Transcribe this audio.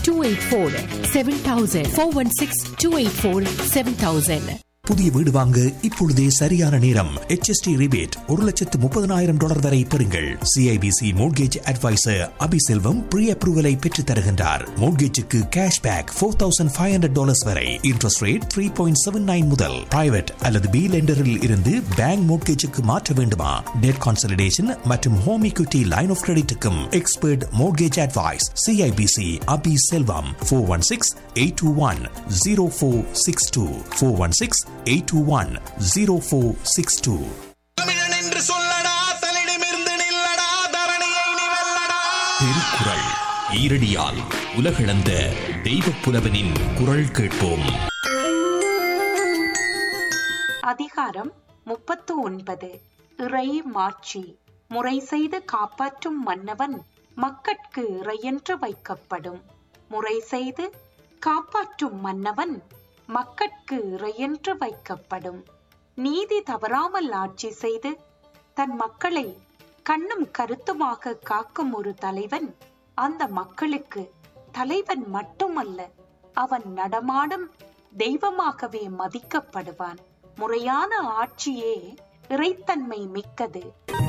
two eight four seven thousand four one six two eight four seven thousand புதிய வீடு வாங்க இப்பொழுதே சரியான நேரம் HST ரிபேட் ஒரு லட்சத்து முப்பதனாயிரம் டாலர் வரை பெறுங்கள் CIBC mortgage advisor Abiselvam pre அப்ரூவலை பெற்றுத் தருகின்றார் மோட்கேஜுக்கு cash back four thousand five hundred dollars வரை interest rate three point seven nine முதல் பிரைவேட் அல்லது பி லெண்டரில் இருந்து பேங்க் மோட்கேஜுக்கு மாற்ற வேண்டுமா டெட் கான்சலிடேஷன் மற்றும் ஹோம் equity லைன் ஆஃப் கிரெடிட்டுக்கும் expert mortgage advice CIBC Abi Selvam four one six eight two one zero four six two four one six eight two one zero four six two தமிழன் என்று சொல்லடா தலிடமிருந்து நில்லடா தரணியை நீ வெல்லடா திருக்குறள் ஈரடியால் உலகளந்த தெய்வப் புலவனின் குரல் கேட்போம் அதிகாரம் முப்பத்து ஒன்பது இறை மாட்சி முறை செய்து காப்பாற்றும் மன்னவன் மக்கட்கு இறையென்று வைக்கப்படும் முறை செய்து காப்பாற்றும் மன்னவன் மக்கட்கு இறையென்று வைக்கப்படும் நீதி தவறாமல் ஆட்சி செய்து தன் மக்களை கண்ணும் கருத்துமாக காக்கும் ஒரு தலைவன் அந்த மக்களுக்கு தலைவன் மட்டுமல்ல அவன் நடமாடும் தெய்வமாகவே மதிக்கப்படுவான் முறையான ஆட்சியே இறைத்தன்மை மிக்கது